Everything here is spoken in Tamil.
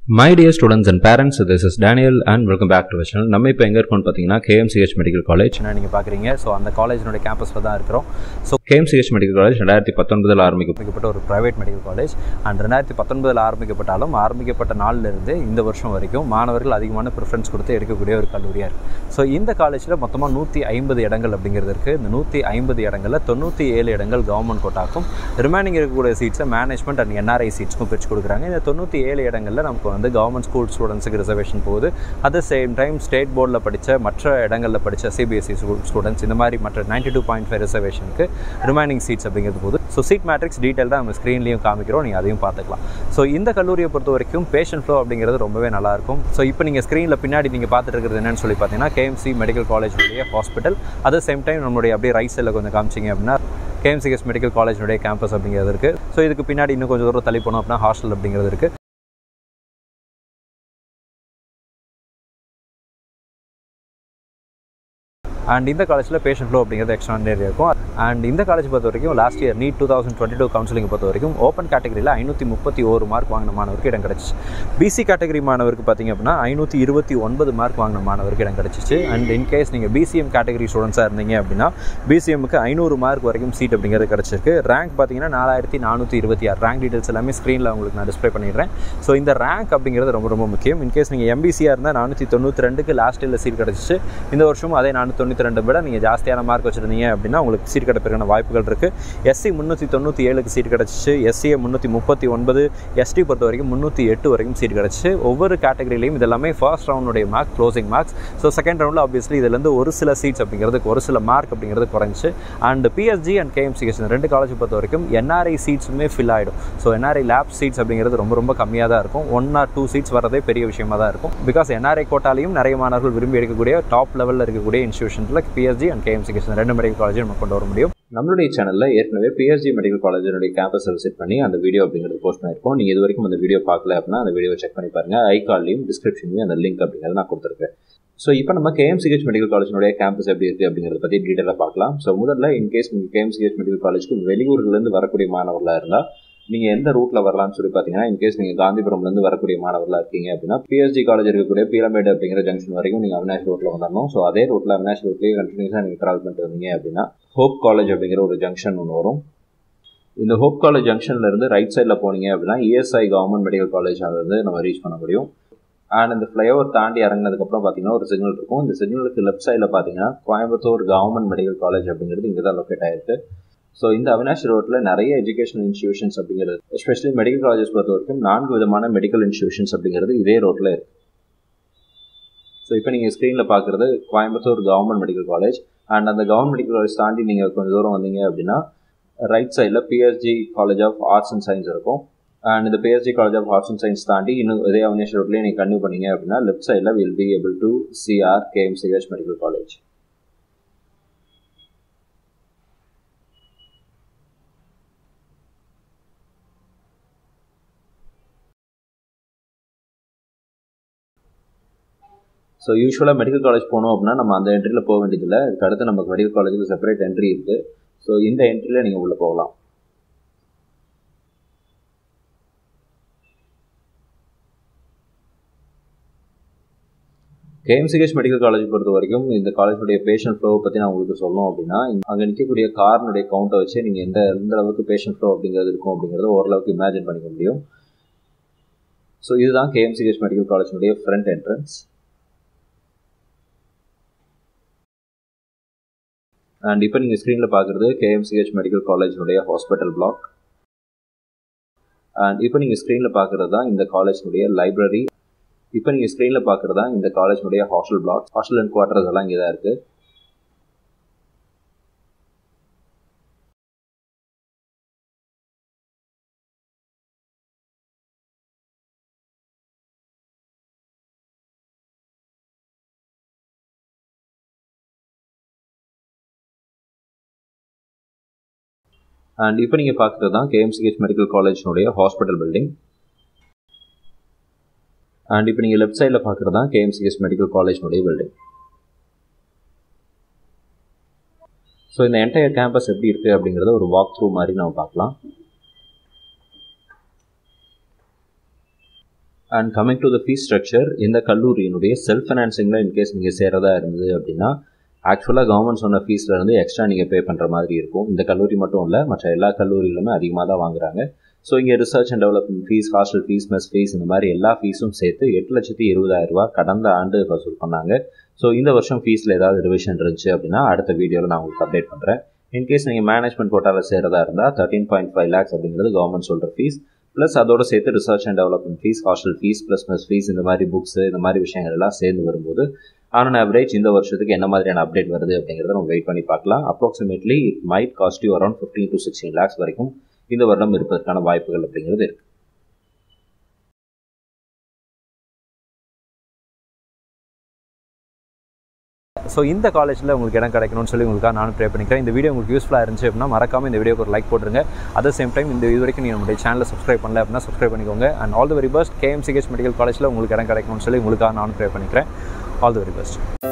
my dear students and parents this is Daniel and welcome back to channel நம்ம இப்போ எங்கே இருக்கோம்னு பார்த்தீங்கன்னா கேஎம்சிஹெச் மெடிக்கல் காலேஜ் நீங்கள் பார்க்குறீங்க ஸோ அந்த காலேஜினுடைய கேம்பஸில் தான் இருக்கிறோம் ஸோ கேஎம்சிஹெச் மெடிக்கல் காலேஜ் ரெண்டாயிரத்தி பத்தொன்பதில் ஆரம்பிக்கும் ஆரம்பிக்கப்பட்ட ஒரு ப்ரைவேட் மெடிக்கல் காலேஜ் அண்ட் ரெண்டாயிரத்தி பத்தொன்பதில் ஆரம்பிக்கப்பட்டாலும் ஆரம்பிக்கப்பட்ட நாளிலிருந்து இந்த வருஷம் வரைக்கும் மாணவர்கள் அதிகமான ப்ரிஃபரன்ஸ் கொடுத்து எடுக்கக்கூடிய ஒரு கல்லூரியாக இருக்குது ஸோ இந்த காலேஜில் மொத்தமாக நூற்றி ஐம்பது இடங்கள் அப்படிங்கிறது இருக்குது இந்த நூற்றி ஐம்பது இடங்களில் தொண்ணூற்றி ஏழு இடங்கள் கவர்மெண்ட் கோட்டாக்கும் ரிமைனிங் இருக்கக்கூடிய சீட்ஸை மேனேஜ்மெண்ட் அண்ட் என்ஆர்ஐ சீட்ஸ்க்கும் பிரித்து கொடுக்குறாங்க இந்த தொண்ணூற்றி ஏழு இடங்களில் நமக்கு வந்து கவர்மெண்ட் ஸ்கூல் ஸ்டூடெண்ட்ஸுக்கு ரிசர்வேஷன் போகுது at the same time state போர்டில் படித்த மற்ற இடங்களில் படித்த சிபிஎஸ்சி ஸ்டூடெண்ட்ஸ் இந்த மாதிரி மற்ற நைன்டி டூ பாயிண்ட் ஃபைவ் ரிசர்வேஷனுக்கு ரிமைனிங் சீட்ஸ் அப்படிங்கிறது போது ஸோ சீட் மேட்ரிக்ஸ் டீட்டெயில் தான் நம்ம ஸ்க்ரீன்லேயும் காமிக்கிறோம் நீங்கள் அதையும் பார்த்துக்கலாம் ஸோ இந்த கல்லூரியை பொறுத்த வரைக்கும் பேஷண்ட் ஃப்ளோ அப்படிங்கிறது ரொம்பவே நல்லாயிருக்கும் ஸோ இப்போ நீங்கள் ஸ்க்ரீனில் பின்னாடி நீங்கள் பார்த்துட்டு இருக்கிறது என்னன்னு சொல்லி பார்த்தீங்கன்னா கேஎம்சி மெடிக்கல் காலேஜுடைய hospital at the same time நம்மளுடைய அப்படியே ரைட் சைடில் கொஞ்சம் காமிச்சிங்க அப்படின்னா கேஎம்சிஎஸ் மெடிக்கல் காலேஜுடைய கேம்பஸ் அப்படிங்கிறது இருக்குது ஸோ இதுக்கு பின்னாடி இன்னும் கொஞ்சம் தூரம் தள்ளி போனோம் அப்படின்னா ஹாஸ்டல் அப்படிங்கிறது இருக்குது அண்ட் இந்த காலேஜில் பேஷண்ட் ஃப்ளோ அப்படிங்கிறது எக்ஸ்ட்ரானரி இருக்கும் அண்ட் இந்த காலேஜ் பொறுத்த வரைக்கும் last year NEET two thousand twenty two counselling பொறுத்த வரைக்கும் ஓப்பன் கேட்டகரியில் ஐநூற்றி முப்பத்தி ஒரு மார்க் வாங்கின மாணவருக்கு இடம் கிடச்சிச்சு பிசி கேட்டகரி மாணவருக்கு பார்த்திங்க அப்படின்னா ஐநூற்றி இருபத்தி ஒன்பது மார்க் வாங்கின மாணவருக்கு இடம் கிடச்சிச்சு அண்ட் இன்கேஸ் நீங்கள் பிசிஎம் கேட்டகரி ஸ்டூடெண்ட்ஸாக இருந்தீங்க அப்படின்னா பிசிஎம்க்கு ஐநூறு மார்க் வரைக்கும் சீட் அப்படிங்கிறது கிடச்சிருக்கு ரேங்க் பார்த்தீங்கன்னா நாலாயிரத்தி நானூற்றி இருபத்தி ஆறு ரேங்க் டீட்டெயில்ஸ் எல்லாமே ஸ்க்ரீனில் உங்களுக்கு நான் டிஸ்பிளே பண்ணிடுறேன் ஸோ இந்த ரேங்க் அப்படிங்கிறது ரொம்ப ரொம்ப முக்கியம் இன்கேஸ் நீங்கள் எம்பிசியாக இருந்தால் நானூற்றி தொண்ணூற்றி ரெண்டுக்கு லாஸ்ட் இயரில் சீட் கிடச்சிச்சு இந்த வருஷம் அதே நானூற்றி தொண்ணூற்றி ரெண்டு விட நீங்கள் ஜாஸ்தியான மார்க் வச்சுருந்தீங்க அப்படின்னா உங்களுக்கு சீட் கிடைப்பதற்கான வாய்ப்புகள் இருக்குது எஸ்சி முந்நூற்றி தொண்ணூற்றி ஏழுக்கு சீட் கிடச்சிச்சு எஸ்சிஏ முந்நூற்றி முப்பத்தி ஒன்பது எஸ்டி பொறுத்த வரைக்கும் முந்நூற்றி எட்டு வரைக்கும் சீட் கிடச்சிச்சு ஒவ்வொரு கேட்டகரியிலையும் இது எல்லாமே ஃபர்ஸ்ட் ரவுண்டுடைய mark closing marks so second ரவுண்டில் ஆப்வியஸ்லி இதுலேருந்து ஒரு சில சீட்ஸ் அப்படிங்கிறதுக்கு ஒரு சில மார்க் அப்படிங்கிறது குறைஞ்சி அண்ட் பிஎஸ்ஜி அண்ட் கேஎம்சிஎஸ் ரெண்டு காலேஜ் பொறுத்த வரைக்கும் என்ஆர்ஐ சீட்ஸுமே ஃபில் ஆகிடும் ஸோ என்ஆர்ஐ லேப் சீட்ஸ் அப்படிங்கிறது ரொம்ப ரொம்ப கம்மியாக தான் இருக்கும் ஒன் ஆர் டூ சீட்ஸ் வரதே பெரிய விஷயமா தான் இருக்கும் பிகாஸ் என்ஆர்ஐ கோட்டாலையும் நிறைய மாணவர்கள் விரும்பி எடுக்கக்கூடிய டாப் லெவலில் இருக்கக்கூடிய இன்ஸ்டியூஷன்ஸில் பிஎஸ்ஜி அண்ட் கேஎம்சிஎஸ் ரெண்டு மெடிக்கல் காலேஜும் நம்ம கொண்டு வர முடியும் நம்மளுடைய சேனலில் ஏற்கனவே பிஎஸ்ஜி மெடிக்கல் காலேஜினுடைய கேம்பஸை விசிட் பண்ணி அந்த வீடியோ அப்படிங்கிறது போஸ்ட் பண்ணியிருக்கோம் நீங்கள் இது வரைக்கும் அந்த வீடியோ பார்க்கல அப்படின்னா அந்த வீடியோ செக் பண்ணி பாருங்கள் ஐகால்லையும் டிஸ்கிரிப்ஷன்லையும் அந்த லிங்க் அப்படிங்கிறது நான் கொடுத்துருக்கேன் ஸோ இப்போ நம்ம கேஎம்சிஹெச் மெடிக்கல் காலேஜினுடைய கேம்பஸ் எப்படி இருக்குது அப்படிங்கிறத பற்றி டீட்டெயிலாக பார்க்கலாம் ஸோ முதல்ல இன்கேஸ் நீங்கள் கேஎம்சிஹெச் மெடிக்கல் காலேஜ்க்கு வெளியூர்லேருந்து வரக்கூடிய மாணவர்களாக இருந்தால் நீங்கள் எந்த ரூட்டில் வரலாம்னு சொல்லி பார்த்தீங்கன்னா இன்கேஸ் நீங்கள் காந்திபுரம்லேருந்து வரக்கூடிய மாணவர்களாக இருக்கீங்க அப்படின்னா பிஎஸ்ஜி காலேஜ் இருக்கக்கூடிய பீலமேடு அப்படிங்கிற ஜங்ஷன் வரைக்கும் நீங்கள் அவினாஷ் ரோட்டில் வந்துடணும் ஸோ அதே ரூட்டில் அவினாஷ் ரோட்லேயே கண்டினியூஸாக நீங்கள் ட்ராவல் பண்ணிட்டு வந்தீங்க அப்படின்னா ஹோப் காலேஜ் அப்படிங்கிற ஒரு ஜங்ஷன் ஒன்று வரும் இந்த ஹோப் காலேஜ் ஜங்ஷன்ல இருந்து ரைட் சைடில் போனீங்க அப்படின்னா இஎஸ்ஐ கவர்மெண்ட் மெடிக்கல் காலேஜ் அதை வந்து நம்ம ரீச் பண்ண முடியும் அண்ட் இந்த ஃப்ளைஓவர் தாண்டி இறங்கினதுக்கப்புறம் பார்த்தீங்கன்னா ஒரு சிக்னல் இருக்கும் இந்த சிக்னலுக்கு லெஃப்ட் சைடில் பார்த்தீங்கன்னா கோயம்புத்தூர் கவர்மெண்ட் மெடிக்கல் காலேஜ் அப்படிங்கிறது இங்கே தான் லொக்கேட் ஆயிருக்கு ஸோ இந்த அவினாஷ் ரோட்டில் நிறைய எஜுகேஷனல் இன்ஸ்டியூஷன்ஸ் அப்படிங்கிறது எஸ்பெஷலி மெடிக்கல் காலேஜஸ் பொறுத்த வரைக்கும் நான்கு விதமான மெடிக்கல் இன்ஸ்டியூஷன்ஸ் அப்படிங்கிறது இதே ரோட்டில் இருக்குது ஸோ இப்போ நீங்கள் ஸ்க்ரீனில் பார்க்குறது Coimbatore government medical college and அந்த கவர்மெண்ட் மெடிக்கல் காலேஜ் தாண்டி நீங்கள் கொஞ்சம் தூரம் வந்தீங்க அப்படின்னா ரைட் சைடில் PSG college of arts and science இருக்கும் அண்ட் இந்த PSG college of arts and science தாண்டி இன்னும் இதே அவினாஷ் ரோட்லேயே நீங்கள் கன்டினியூ பண்ணீங்க அப்படின்னா லெஃப்ட் சைடில் will be able to CR KMCH medical college so யூஸ்வலாக மெடிக்கல் காலேஜ் போனோம் அப்படின்னா நம்ம அந்த என்ட்ரியில் போக வேண்டியதில்லை அதுக்கு அடுத்து நமக்கு மெடிக்கல் காலேஜுக்கு செப்பரேட் என்ட்ரி இருக்குது ஸோ இந்த என்ட்ரியில் நீங்கள் உள்ளே போகலாம் கேஎம்சிஹெச் மெடிக்கல் காலேஜ் பொறுத்த வரைக்கும் இந்த காலேஜுடைய பேஷண்ட் ஃப்ளோவை பற்றி நான் உங்களுக்கு சொல்லணும் அப்படின்னா அங்கே நிற்கக்கூடிய கார்னுடைய கவுண்ட்டை வச்சு நீங்கள் எந்த எந்த அளவுக்கு பேஷண்ட் ஃப்ளோ அப்படிங்கிறது இருக்கும் அப்படிங்கிறத ஓரளவுக்கு இமேஜின் பண்ணிக்க முடியும் ஸோ இதுதான் கேஎம்சிஹெச் மெடிக்கல் காலேஜினுடைய ஃப்ரண்ட் என்ட்ரன்ஸ் அண்ட் இப்போ நீங்கள் ஸ்க்ரீனில் பார்க்குறது கேஎம்சிஹெச் மெடிக்கல் காலேஜினுடைய ஹாஸ்பிட்டல் பிளாக் அண்ட் இப்போ நீங்கள் ஸ்க்ரீனில் பார்க்குறது தான் இந்த காலேஜினுடைய லைப்ரரி இப்போ நீங்கள் ஸ்க்ரீனில் பார்க்குறது தான் இந்த காலேஜினுடைய hostel block hostel and quarters எல்லாம் இங்கே தான் இருக்குது அண்ட் இப்போ நீங்கள் பார்க்குறது தான் கேஎம்சிஹெச் மெடிக்கல் காலேஜினுடைய ஹாஸ்பிட்டல் பில்டிங் அண்ட் இப்போ நீங்கள் லெஃப்ட் சைடில் பார்க்குறது தான் கேஎம்சிஎஸ் மெடிக்கல் காலேஜினுடைய பில்டிங் ஸோ இந்த என்டையர் கேம்பஸ் எப்படி இருக்குது அப்படிங்கிறத ஒரு வாக் த்ரூ மாதிரி நம்ம பார்க்கலாம் and coming to the fees structure இந்த கல்லூரியினுடைய செல்ஃப் ஃபைனான்சிங்கில் இன்கேஸ் நீங்கள் சேரதா இருந்தது அப்படின்னா ஆக்சுவலாக கவர்மெண்ட் சொன்ன ஃபீஸில் இருந்து எக்ஸ்ட்ரா நீங்கள் பே பண்ணுற மாதிரி இருக்கும் இந்த கல்லூரி மட்டும் இல்லை மற்ற எல்லா கல்லூரிகளுமே அதிகமாக தான் வாங்குறாங்க ஸோ இங்கே research and development fees hostel fees mess fees இந்த மாதிரி எல்லா ஃபீஸும் சேர்த்து எட்டு லட்சத்தி இருபதாயிரம் ரூபா கடந்த ஆண்டு வசூல் பண்ணாங்க ஸோ இந்த வருஷம் ஃபீஸில் ஏதாவது ரிவிஷன் இருந்துச்சு அப்படின்னா அடுத்த வீடியோவில் நான் உங்களுக்கு அப்டேட் பண்ணுறேன் இன்கேஸ் நீங்கள் மேனேஜ்மெண்ட் கோட்டாவில் சேரதா இருந்தால் தேர்ட்டின் பாயிண்ட் ஃபைவ் லேக்ஸ் அப்படிங்கிறது கவர்மெண்ட் சொல்கிற ஃபீஸ் ப்ளஸ் அதோட சேர்த்து research and development fees hostel fees plus mess fees இந்த மாதிரி புக்ஸ் இந்த மாதிரி விஷயங்கள் எல்லாம் சேர்ந்து வரும்போது ஆன் ஆவரேஜ் இந்த வருஷத்துக்கு என்ன மாதிரியான அப்டேட் வருது அப்படிங்கிறத நம்ம வெயிட் பண்ணி பார்க்கலாம் approximately it might cost you around fifteen to sixteen lakhs வரைக்கும் இந்த வருடம் இருப்பதற்கான வாய்ப்புகள் அப்படிங்கிறது இருக்கு ஸோ இந்த காலேஜில் உங்களுக்கு இடம் கிடைக்கணும்னு சொல்லி உங்களுக்காக நானும் ப்ரே பண்ணிக்கிறேன் இந்த வீடியோ உங்களுக்கு யூஸ்ஃபுல்லாக இருந்துச்சு அப்படின்னா மறக்காம இந்த வீடியோக்கு ஒரு லைக் போட்டுருங்க அட் சேம் டைம் இந்த இது வரைக்கும் நீங்கள் நம்மளுடைய சேனலை சப்ஸ்கிரைப் பண்ணல அப்படின்னா சப்ஸ்கிரைப் பண்ணிக்கோங்க and all the very best KMCH medical காலேஜில் உங்களுக்கு இடம் கிடைக்கணும்னு சொல்லி உங்களுக்காக நானும் ப்ரே பண்ணிக்கிறேன் ஆல் த வெரி பெஸ்ட்